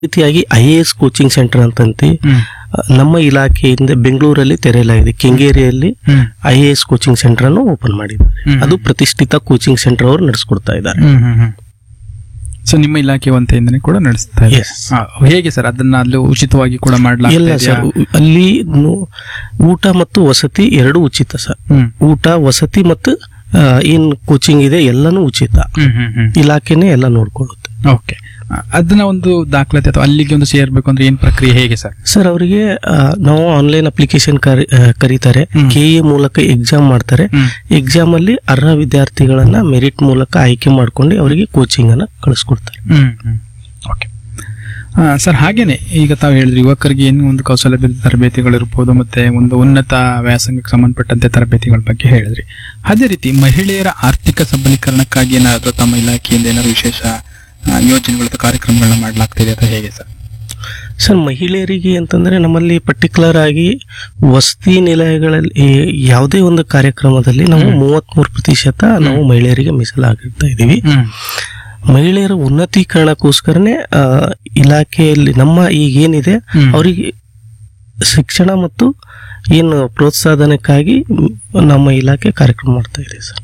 ರೀತಿಯಾಗಿ I A S coaching centre ಅಂತಂತಿ ಹ್ಮ್ ನಮ್ಮ ಇಲಾಖೆಯಿಂದ ಬೆಂಗಳೂರಲ್ಲಿ ತೆರೆಯಲಾಗಿದೆ ಕೆಂಗೇರಿಯಲ್ಲಿ ಹ್ಮ್ I A S coaching centre ಅನ್ನು ಓಪನ್ ಮಾಡಿದ್ದಾರೆ ಹ್ಮ್. ಅದು ಪ್ರತಿಷ್ಠಿತ ಕೋಚಿಂಗ್ ಸೆಂಟರ್ ಅವರು ನಡೆಸ್ಕೊಡ್ತಾ ಇದ್ದಾರೆ ಹ್ಮ್ ಹ್ಮ್ ಹ್ಮ್ ಸೊ ನಿಮ್ಮ ಇಲಾಖೆ ವಂತೆಯಿಂದನೇ ಕೂಡ ನಡೆಸ್ತಾ ಇದೆ Yes. ಆ, ಹೇಗೆ ಸರ್ ಅದನ್ನ ಅಲ್ಲಿ ಉಚಿತವಾಗಿ ಕೂಡ ಇಲ್ಲ ಮಾಡಲಾಗ್ತಾ ಸರ್ ಅಲ್ಲಿ ನು- ಊಟ ಮತ್ತು ವಸತಿ ಎರಡು ಉಚಿತ ಸರ್ ಹ್ಮ್ ಊಟ ವಸತಿ ಮತ್ತು ಆ, ಏನ್ ಕೋಚಿಂಗ್ ಇದೆ ಎಲ್ಲಾನು ಉಚಿತ ಹ್ಮ್ ಹ್ಮ್ ಹ್ಮ್ ಇಲಾಖೆನೇ ಎಲ್ಲ ನೋಡ್ಕೊಳ್ಳುತ್ತೆ ಓಕೆ ಅದನ್ನ ಒಂದು ದಾಖಲಾತಿ ಅಥವಾ ಅಲ್ಲಿಗೆ ಒಂದು ಸೇರ್ಬೇಕು ಅಂದ್ರೆ ಏನ್ ಪ್ರಕ್ರಿಯೆ ಹೇಗೆ ಸರ್ ಸರ್ ಅವರಿಗೆ ನಾವು ಆನ್ಲೈನ್ ಅಪ್ಲಿಕೇಶನ್ ಕರೀತಾರೆ ಹ್ಮ್. ಕೆ ಎ ಮೂಲಕ ಎಕ್ಸಾಮ್ ಮಾಡ್ತಾರೆ ಹ್ಮ್ ಎಕ್ಸಾಮ್ ಅಲ್ಲಿ ಅರ್ಹ ವಿದ್ಯಾರ್ಥಿಗಳನ್ನ ಮೆರಿಟ್ ಮೂಲಕ ಆಯ್ಕೆ ಮಾಡ್ಕೊಂಡು ಅವರಿಗೆ ಕೋಚಿಂಗ್ ಅನ್ನ ಕಳಿಸ್ಕೊಡ್ತಾರೆ ಹ್ಮ್ ಹ್ಮ್ ಓಕೆ ಸರ್ ಹಾಗೇನೆ ಈಗ ತಾವು ಹೇಳಿದ್ರಿ ಯುವಕರಿಗೆ ಏನು ಒಂದು ಕೌಶಲ್ಯಾಭಿವೃದ್ಧಿ ತರಬೇತಿಗಳಿರ್ಬೋದು ಮತ್ತೆ ಒಂದು ಉನ್ನತ ವ್ಯಾಸಂಗಕ್ಕೆ ಸಂಬಂಧಪಟ್ಟಂತೆ ತರಬೇತಿಗಳ ಬಗ್ಗೆ ಹೇಳಿದ್ರಿ ಅದೇ ರೀತಿ ಮಹಿಳೆಯರ ಆರ್ಥಿಕ ಸಬಲೀಕರಣಕ್ಕಾಗಿ ಏನಾದರೂ ತಮ್ಮ ಇಲಾಖೆಯಿಂದ ಏನಾದ್ರು ವಿಶೇಷ ಆ, ಯೋಜನೆಗಳು ಅಥವಾ ಕಾರ್ಯಕ್ರಮಗಳನ್ನ ಮಾಡಲಾಗ್ತಿದೆ ಅಥವಾ ಹೇಗೆ ಸರ್ ಸರ್ ಮಹಿಳೆಯರಿಗೆ ಅಂತಂದ್ರೆ ನಮ್ಮಲ್ಲಿ ಪರ್ಟಿಕ್ಯುಲರ್ ಆಗಿ ವಸತಿ ನಿಲಯಗಳಲ್ಲಿ ಈ ಯಾವುದೇ ಒಂದು ಕಾರ್ಯಕ್ರಮದಲ್ಲಿ ನಾವು ಮೂವತ್ಮೂರು ಪ್ರತಿಶತ ನಾವು ಮಹಿಳೆಯರಿಗೆ ಮೀಸಲಾಗಿರ್ತಾ ಇದೀವಿ ಹ್ಮ್ ಮಹಿಳೆಯರ ಉನ್ನತೀಕರಣಕ್ಕೋಸ್ಕರನೇ ಆ, ಇಲಾಖೆಯಲ್ಲಿ ನಮ್ಮ ಈಗ ಏನಿದೆ ಹ್ಮ್. ಅವರಿಗೆ ಶಿಕ್ಷಣ ಮತ್ತು ಏನು ಪ್ರೋತ್ಸಾಹನಕ್ಕಾಗಿ ಮ್, ನಮ್ಮ ಇಲಾಖೆ ಕಾರ್ಯಕ್ರಮ ಮಾಡ್ತಾ ಇದೆ ಸರ್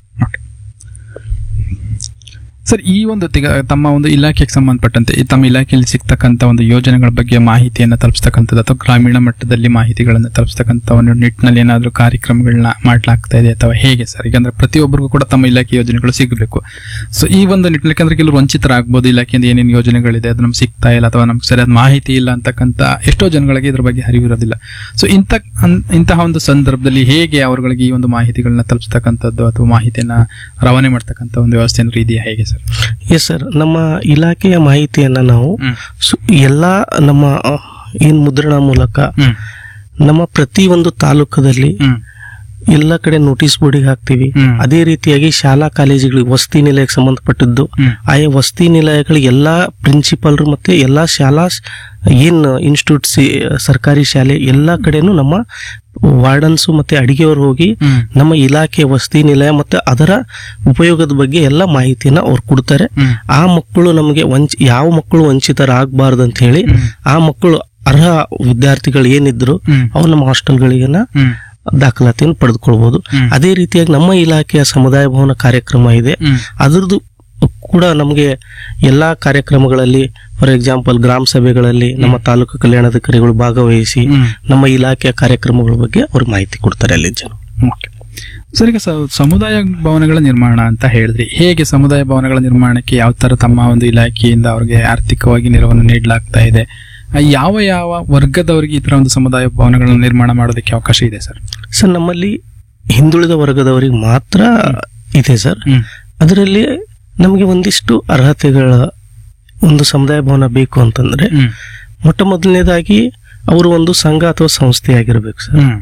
ಸರ್ ಈ ಒಂದು ತಿಗ ತಮ್ಮ ಒಂದು ಇಲಾಖೆಗೆ ಸಂಬಂಧಪಟ್ಟಂತೆ ಈ ತಮ್ಮ ಇಲಾಖೆಯಲ್ಲಿ ಸಿಗ್ತಕ್ಕಂಥ ಒಂದು ಯೋಜನೆಗಳ ಬಗ್ಗೆ ಮಾಹಿತಿಯನ್ನು ತಲುಪಿಸ್ತಕ್ಕಂಥದ್ದು ಅಥವಾ ಗ್ರಾಮೀಣ ಮಟ್ಟದಲ್ಲಿ ಮಾಹಿತಿಗಳನ್ನು ತಲುಪಿಸ್ತಕ್ಕಂಥ ಒಂದು ನಿಟ್ಟಿನಲ್ಲಿ ಏನಾದರೂ ಕಾರ್ಯಕ್ರಮಗಳನ್ನ ಮಾಡಲಾಗ್ತಾ ಇದೆ ಅಥವಾ ಹೇಗೆ ಸರ್ ಯಾಕಂದ್ರೆ ಪ್ರತಿಯೊಬ್ಬರಿಗೂ ಕೂಡ ತಮ್ಮ ಇಲಾಖೆ ಯೋಜನೆಗಳು ಸಿಗಬೇಕು ಸೊ ಈ ಒಂದು ನಿಟ್ಟಿನಲ್ಲಿ ಯಾಕಂದ್ರೆ ಕೆಲವರು ವಂಚಿತರಾಗಬಹುದು ಇಲಾಖೆಯಿಂದ ಏನೇನು ಯೋಜನೆಗಳಿದೆ ಅದು ನಮ್ಗೆ ಸಿಗ್ತಾ ಇಲ್ಲ ಅಥವಾ ನಮ್ಗೆ ಸರಿಯಾದ ಮಾಹಿತಿ ಇಲ್ಲ ಅಂತಕ್ಕಂಥ ಎಷ್ಟೋ ಜನಗಳಿಗೆ ಇದ್ರ ಬಗ್ಗೆ ಅರಿವಿರೋದಿಲ್ಲ ಸೊ ಇಂಥ ಅನ್- ಇಂತಹ ಒಂದು ಸಂದರ್ಭದಲ್ಲಿ ಹೇಗೆ ಅವರುಗಳಿಗೆ ಈ ಒಂದು ಮಾಹಿತಿಗಳನ್ನ ತಲುಪಿಸ್ತಕ್ಕಂಥದ್ದು ಅಥವಾ ಮಾಹಿತಿಯನ್ನ ರವಾನೆ ಮಾಡ್ತಕ್ಕಂಥ ಒಂದು ವ್ಯವಸ್ಥೆ ಏನಾದ್ರು ಇದೆಯಾ ಹೇಗೆ ಸರ್ ಎಸ್ ಸರ್ ನಮ್ಮ ಇಲಾಖೆಯ ಮಾಹಿತಿಯನ್ನ ನಾವು ಹ್ಮ್ ಸು- ಎಲ್ಲಾ ನಮ್ಮ ಆ, ಏನ್ ಮುದ್ರಣ ಮೂಲಕ ಹ್ಮ್ ನಮ್ಮ ಪ್ರತಿ ಒಂದು ತಾಲೂಕದಲ್ಲಿ ಹ್ಮ್ ಎಲ್ಲ ಕಡೆ ನೋಟಿಸ್ ಬೋರ್ಡಿಗೆ ಹಾಕ್ತಿವಿ ಹ್ಮ್. ಅದೇ ರೀತಿಯಾಗಿ ಶಾಲಾ ಕಾಲೇಜುಗಳಿಗೆ ವಸತಿ ನಿಲಯಕ್ಕೆ ಸಂಬಂಧಪಟ್ಟಿದ್ದು ಹ್ಮ್. ಆಯಾ ವಸತಿ ನಿಲಯಗಳ ಎಲ್ಲಾ ಪ್ರಿನ್ಸಿಪಾಲ್ರು ಮತ್ತೆ ಎಲ್ಲಾ ಶಾಲಾ ಸ್- ಏನ್ ಇನ್ಸ್ಟಿಟ್ಯೂಟ್ಸ್ ಸರ್ಕಾರಿ ಶಾಲೆ ಎಲ್ಲಾ ಕಡೆನೂ ನಮ್ಮ ವಾರ್ಡನ್ಸ್ ಮತ್ತೆ ಅಡಿಗೆಯವರು ಹೋಗಿ ಹ್ಮ್ ನಮ್ಮ ಇಲಾಖೆ ವಸತಿ ನಿಲಯ ಮತ್ತೆ ಅದರ ಉಪಯೋಗದ ಬಗ್ಗೆ ಎಲ್ಲ ಮಾಹಿತಿನ ಅವ್ರು ಕೊಡ್ತಾರೆ ಹ್ಮ್ ಆ ಮಕ್ಕಳು ನಮಗೆ ವಂಚ ಯಾವ ಮಕ್ಕಳು ವಂಚಿತರಾಗಬಾರ್ದು ಅಂತ ಹೇಳಿ ಹ್ಮ್. ಆ ಮಕ್ಕಳು ಅರ್ಹ ವಿದ್ಯಾರ್ಥಿಗಳು ಏನಿದ್ರು ಹ್ಮ್ ಅವ್ರು ನಮ್ಮ ಹಾಸ್ಟೆಲ್ಗಳಿಗೆನ ಹ್ಮ್ ದಾಖಲಾತಿಯನ್ನು ಪಡೆದುಕೊಳ್ಬಹುದು ಹ್ಮ್. ಅದೇ ರೀತಿಯಾಗಿ ನಮ್ಮ ಇಲಾಖೆಯ ಸಮುದಾಯ ಭವನ ಕಾರ್ಯಕ್ರಮ ಇದೆ ಹ್ಮ್ ಅದ್ರದ್ದು ಕೂಡ ನಮಗೆ ಎಲ್ಲಾ ಕಾರ್ಯಕ್ರಮಗಳಲ್ಲಿ ಫಾರ್ ಎಕ್ಸಾಂಪಲ್ ಗ್ರಾಮ ಸಭೆಗಳಲ್ಲಿ ನಮ್ಮ ತಾಲೂಕು ಕಲ್ಯಾಣಾಧಿಕಾರಿಗಳು ಭಾಗವಹಿಸಿ ಹ್ಮ್. ನಮ್ಮ ಇಲಾಖೆಯ ಕಾರ್ಯಕ್ರಮಗಳ ಬಗ್ಗೆ ಅವ್ರು ಮಾಹಿತಿ ಕೊಡ್ತಾರೆ ಅಲ್ಲಿ ಜನ ಓಕೆ ಸರ್ ಈಗ ಸ- ಸಮುದಾಯ ಭವನಗಳ ನಿರ್ಮಾಣ ಅಂತ ಹೇಳಿದ್ರಿ ಹೇಗೆ ಸಮುದಾಯ ಭವನಗಳ ನಿರ್ಮಾಣಕ್ಕೆ ಯಾವ ತರ ತಮ್ಮ ಒಂದು ಇಲಾಖೆಯಿಂದ ಅವ್ರಿಗೆ ಆರ್ಥಿಕವಾಗಿ ನೆರವನ್ನು ನೀಡಲಾಗ್ತಾ ಇದೆ ಆ, ಯಾವ ಯಾವ ವರ್ಗದವರಿಗೆ ಈ ತರ ಒಂದು ಸಮುದಾಯ ಭವನಗಳನ್ನ ನಿರ್ಮಾಣ ಮಾಡೋದಕ್ಕೆ ಅವಕಾಶ ಇದೆ ಸರ್ ಸರ್ ನಮ್ಮಲ್ಲಿ ಹಿಂದುಳಿದ ವರ್ಗದವರಿಗೆ ಮಾತ್ರ ಇದೆ ಸರ್ ಹ್ಮ್ ಅದರಲ್ಲಿ ನಮಗೆ ಒಂದಿಷ್ಟು ಅರ್ಹತೆಗಳ ಒಂದು ಸಮುದಾಯ ಭವನ ಬೇಕು ಅಂತಂದ್ರೆ ಹ್ಮ್ ಮೊಟ್ಟ ಮೊದಲನೇದಾಗಿ ಅವರು ಒಂದು ಸಂಘ ಅಥವಾ ಸಂಸ್ಥೆ ಆಗಿರ್ಬೇಕು ಸರ್ ಹ್ಮ್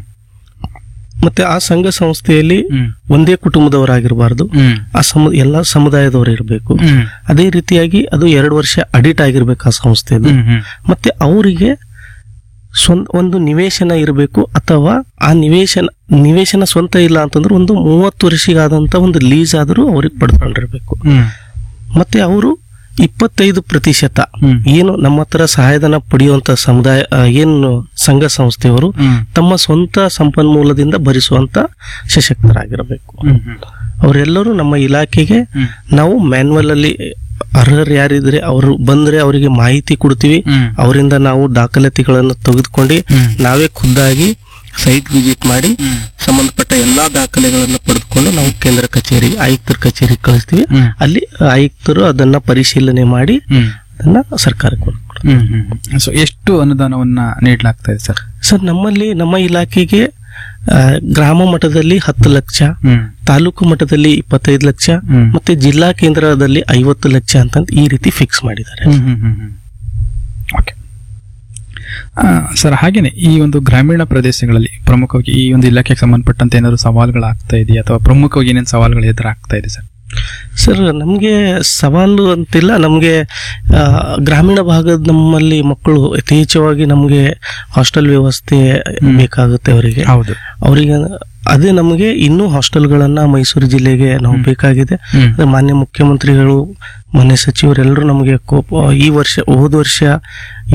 ಮತ್ತೆ ಆ ಸಂಘ ಸಂಸ್ಥೆಯಲ್ಲಿ ಹ್ಮ್ ಒಂದೇ ಕುಟುಂಬದವರಾಗಿರಬಾರ್ದು ಹ್ಮ್ ಆ ಸಮ ಎಲ್ಲ ಸಮುದಾಯದವರು ಇರಬೇಕು ಹ್ಮ್ ಅದೇ ರೀತಿಯಾಗಿ ಅದು ಎರಡು ವರ್ಷ ಅಡಿಟ್ ಆಗಿರ್ಬೇಕು ಆ ಸಂಸ್ಥೆದು ಹ್ಮ್ ಹ್ಮ್ ಮತ್ತೆ ಅವರಿಗೆ ಸ್ವಂತ ಒಂದು ನಿವೇಶನ ಇರಬೇಕು ಅಥವಾ ಆ ನಿವೇಶನ ನಿವೇಶನ ಸ್ವಂತ ಇಲ್ಲ ಅಂತಂದ್ರೆ ಒಂದು ಮೂವತ್ತು ವರ್ಷಿಗಾದಂತ ಒಂದು ಲೀಸ್ ಆದರೂ ಅವ್ರಿಗೆ ಪಡೆದುಕೊಂಡಿರ್ಬೇಕು ಹ್ಮ್ ಮತ್ತೆ ಅವರು ಇಪ್ಪತ್ತೈದು ಪ್ರತಿಶತ ಹ್ಮ್. ಏನು ನಮ್ಮ ಹತ್ರ ಸಹಾಯಧನ ಪಡೆಯುವಂತ ಸಮುದಾಯ ಆ, ಏನು ಸಂಘ ಸಂಸ್ಥೆಯವರು ಹ್ಮ್ ತಮ್ಮ ಸ್ವಂತ ಸಂಪನ್ಮೂಲದಿಂದ ಭರಿಸುವಂತ ಸಶಕ್ತರಾಗಿರಬೇಕು ಹ್ಮ್ ಹ್ಮ್ ಅವರೆಲ್ಲರೂ ನಮ್ಮ ಇಲಾಖೆಗೆ ಹ್ಮ್ ನಾವು ಮ್ಯಾನ್ಯಲ್ ಅಲ್ಲಿ ಅರ್ಹರು ಯಾರಿದ್ರೆ ಅವರು ಬಂದ್ರೆ ಅವರಿಗೆ ಮಾಹಿತಿ ಕೊಡ್ತೀವಿ ಹ್ಮ್ ಅವರಿಂದ ನಾವು ದಾಖಲಾತಿಗಳನ್ನು ತೆಗೆದುಕೊಂಡು ಹ್ಮ್. ನಾವೇ ಖುದ್ದಾಗಿ ಸೈಟ್ ವಿಸಿಟ್ ಮಾಡಿ ಹ್ಮ್. ಸಂಬಂಧಪಟ್ಟ ಎಲ್ಲಾ ದಾಖಲೆಗಳನ್ನು ಪಡೆದುಕೊಂಡು ನಾವು ಕೇಂದ್ರ ಕಚೇರಿ ಆಯುಕ್ತರ ಕಚೇರಿಗೆ ಕಳಿಸ್ತೀವಿ ಹ್ಮ್. ಅಲ್ಲಿ ಆಯುಕ್ತರು ಅದನ್ನ ಪರಿಶೀಲನೆ ಮಾಡಿ ಹ್ಮ್ ಅದನ್ನ ಸರ್ಕಾರಕ್ಕೆ ಕೊಡ್ತಾರೆ ಹ್ಮ್ ಹ್ಮ್ ಸೊ ಎಷ್ಟು ಅನುದಾನವನ್ನ ನೀಡಲಾಗ್ತಾ ಇದೆ ಸರ್ ಸರ್ ನಮ್ಮಲ್ಲಿ ನಮ್ಮ ಇಲಾಖೆಗೆ ಆ, ಗ್ರಾಮ ಮಟ್ಟದಲ್ಲಿ ಹತ್ತು ಲಕ್ಷ ಹ್ಮ್ ತಾಲೂಕು ಮಟ್ಟದಲ್ಲಿ ಇಪ್ಪತ್ತೈದು ಲಕ್ಷ ಹ್ಮ್. ಮತ್ತೆ ಜಿಲ್ಲಾ ಕೇಂದ್ರದಲ್ಲಿ ಐವತ್ತು ಲಕ್ಷ ಅಂತ ಈ ರೀತಿ ಫಿಕ್ಸ್ ಮಾಡಿದ್ದಾರೆ ಹ್ಮ್ ಹ್ಮ್ ಹ್ಮ್ ಹ್ಮ್ ಓಕೆ ಸರ್ ಹಾಗೇನೆ ಈ ಒಂದು ಗ್ರಾಮೀಣ ಪ್ರದೇಶಗಳಲ್ಲಿ ಪ್ರಮುಖವಾಗಿ ಈ ಒಂದು ಇಲಾಖೆಗೆ ಸಂಬಂಧಪಟ್ಟಂತೆ ಏನಾದ್ರು ಸವಾಲುಗಳಾಗ್ತಾ ಇದೆಯಾ ಅಥವಾ ಪ್ರಮುಖವಾಗಿ ಏನೇನು ಸವಾಲುಗಳು ಎದುರಾಗ್ತಾ ಇದೆ ಸರ್ ಸರ್ ನಮಗೆ ಸವಾಲು ಅಂತಿಲ್ಲ ನಮಗೆ ಆ, ಗ್ರಾಮೀಣ ಭಾಗದ ನಮ್ಮಲ್ಲಿ ಮಕ್ಕಳು ಯಥೇಚ್ಛವಾಗಿ ನಮಗೆ ಹಾಸ್ಟೆಲ್ ವ್ಯವಸ್ಥೆ ಬೇಕಾಗುತ್ತೆ ಅವರಿಗೆ ಹೌದು ಅವರಿಗೆ ಅದೇ ನಮಗೆ ಇನ್ನೂ ಹಾಸ್ಟೆಲ್ಗಳನ್ನ ಮೈಸೂರು ಜಿಲ್ಲೆಗೆ ನಾವು ಬೇಕಾಗಿದೆ ಹ್ಮ್. ಅದೇ ಮಾನ್ಯ ಮುಖ್ಯಮಂತ್ರಿಗಳು ಮಾನ್ಯ ಸಚಿವರೆಲ್ಲರೂ ನಮಗೆ ಕೋಪ ಈ ವರ್ಷ ಹೋದ ವರ್ಷ